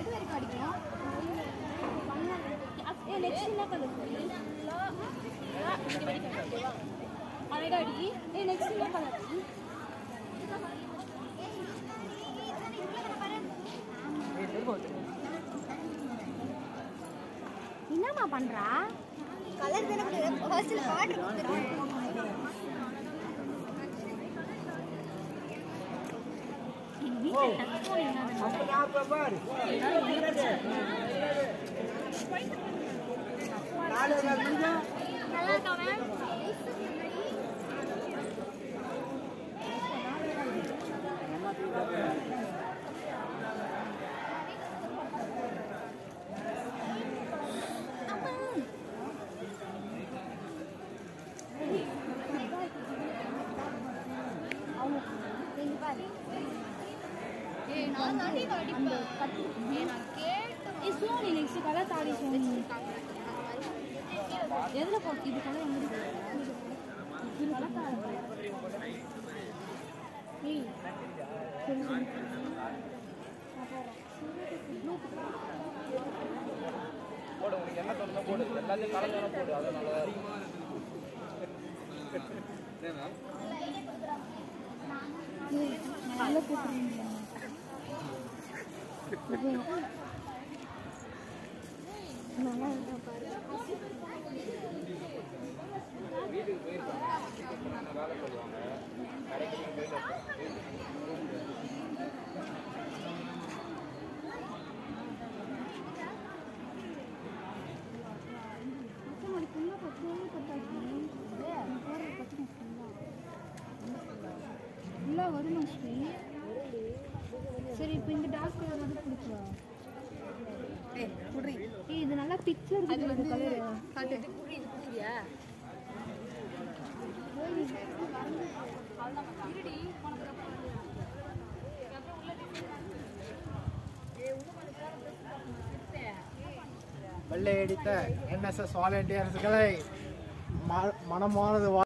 எது வரைக்கும் அடிக்கணும் ஏ நெக்ஸ்ட் என்ன கலர் அழகா அடி ஏ நெக்ஸ்ட் என்ன கலர் என்னம்மா பண்றா கலர் தானே ஃபர்ஸ்ட்ல பாட்டு கொடுத்துருக்கோம் எங்க வீட்டுல டச் போன் இல்லாத நல்லா இருக்காவே நீங்க பாரு ஏய் நான் தாண்டி இதை அடிப்பேன் ஏய் நான் கேட்டேன் ஏய் சோனி நெக்ஸ்ட் கலர் தாடி சோனி எதுல போ இது கலர் எங்க இருக்கு இது கலர் தாடி ஏய் சரி சரி போடு உனக்கு என்ன தோணுதோ போடு எல்லாத்தையும் கலந்து போடு அதனால ஏய் நல்லா போட்டுருங்க நல்லா இருக்கா பாரு வீட்டுக்கு போயிருக்காங்க வேலை சொல்லுவாங்க கடைக்கு போயிட்டு ஃபுல்லாக வருமா ஸ்ரீ சரி இப்போ இந்த டார்க் கலர் வந்து பிடிச்சோம் ஏய் இது நல்லா பிக்சர் அது வந்து கலர் வெள்ளையடித்த என்எஸ்எஸ் வாலண்டியர்ஸ்களை ம- மனமானது